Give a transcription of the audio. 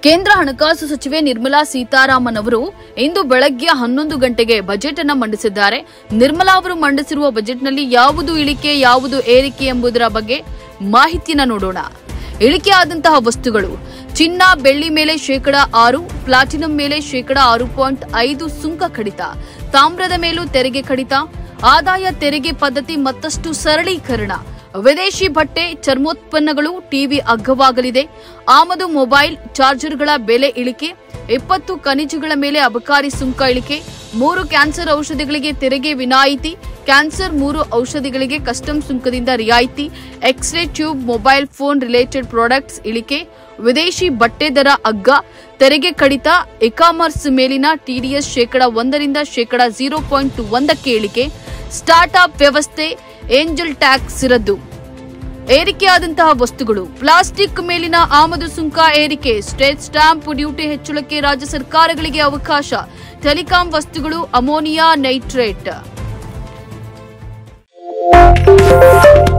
ಕೇಂದ್ರ ಹಣಕಾಸು ಸಚಿವೆ ನಿರ್ಮಲಾ ಸೀತಾರಾಮನ್ ಅವರು ಇಂದು ಬೆಳಗ್ಗೆ ಹನ್ನೊಂದು ಗಂಟೆಗೆ ಬಜೆಟ್ ಅನ್ನು ಮಂಡಿಸಿದ್ದಾರೆ ನಿರ್ಮಲಾ ಅವರು ಮಂಡಿಸಿರುವ ಬಜೆಟ್ನಲ್ಲಿ ಯಾವುದು ಇಳಿಕೆ ಯಾವುದು ಏರಿಕೆ ಎಂಬುದರ ಬಗ್ಗೆ ಮಾಹಿತಿಯನ್ನ ನೋಡೋಣ ಇಳಿಕೆ ಆದಂತಹ ವಸ್ತುಗಳು ಚಿನ್ನ ಬೆಳ್ಳಿ ಮೇಲೆ ಶೇಕಡ ಆರು ಪ್ಲಾಟಿನಂ ಮೇಲೆ ಶೇಕಡ ಆರು ಪಾಯಿಂಟ್ ಐದು ಸುಂಕ ಕಡಿತ ತಾಮ್ರದ ಮೇಲೂ ತೆರಿಗೆ ಕಡಿತ ಆದಾಯ ತೆರಿಗೆ ಪದ್ಧತಿ ಮತ್ತಷ್ಟು ಸರಳೀಕರಣ ವಿದೇಶಿ ಬಟ್ಟೆ ಚರ್ಮೋತ್ಪನ್ನಗಳು ಟಿವಿ ಅಗ್ಗವಾಗಲಿದೆ ಆಮದು ಮೊಬೈಲ್ ಚಾರ್ಜರ್ಗಳ ಬೆಲೆ ಇಳಿಕೆ ಇಪ್ಪತ್ತು ಖನಿಜಗಳ ಮೇಲೆ ಅಬಕಾರಿ ಸುಂಕ ಇಳಿಕೆ ಮೂರು ಕ್ಯಾನ್ಸರ್ ಔಷಧಿಗಳಿಗೆ ತೆರಿಗೆ ವಿನಾಯಿತಿ ಕ್ಯಾನ್ಸರ್ ಮೂರು ಔಷಧಿಗಳಿಗೆ ಕಸ್ಟಮ್ ಸುಂಕದಿಂದ ರಿಯಾಯಿತಿ x ray tube mobile phone related products ಇಳಿಕೆ ವಿದೇಶಿ ಬಟ್ಟೆ ದರ ಅಗ್ಗ ತೆರಿಗೆ ಕಡಿತ ಇಕಾಮರ್ಸ್ ಮೇಲಿನ ಟಿಡಿಎಸ್ ಶೇಕಡ ಒಂದರಿಂದ ಶೇಕಡ ಜೀರೋ ಪಾಯಿಂಟ್ ಒಂದಕ್ಕೆ ಇಳಿಕೆ ಸ್ಟಾರ್ಟ್ಅಪ್ ವ್ಯವಸ್ಥೆ ಏಂಜಲ್ ಟ್ಯಾಕ್ಸ್ ರದ್ದು ಏರಿಕೆಯಾದಂತಹ ವಸ್ತುಗಳು ಪ್ಲಾಸ್ಟಿಕ್ ಮೇಲಿನ ಆಮದು ಸುಂಕ ಏರಿಕೆ ಸ್ಟೇಟ್ ಸ್ಟಾಂಪ್ ಡ್ಯೂಟಿ ಹೆಚ್ಚಳಕ್ಕೆ ರಾಜ್ಯ ಸರ್ಕಾರಗಳಿಗೆ ಅವಕಾಶ ಟೆಲಿಕಾಂ ವಸ್ತುಗಳು ಅಮೋನಿಯಾ ನೈಟ್ರೇಟ್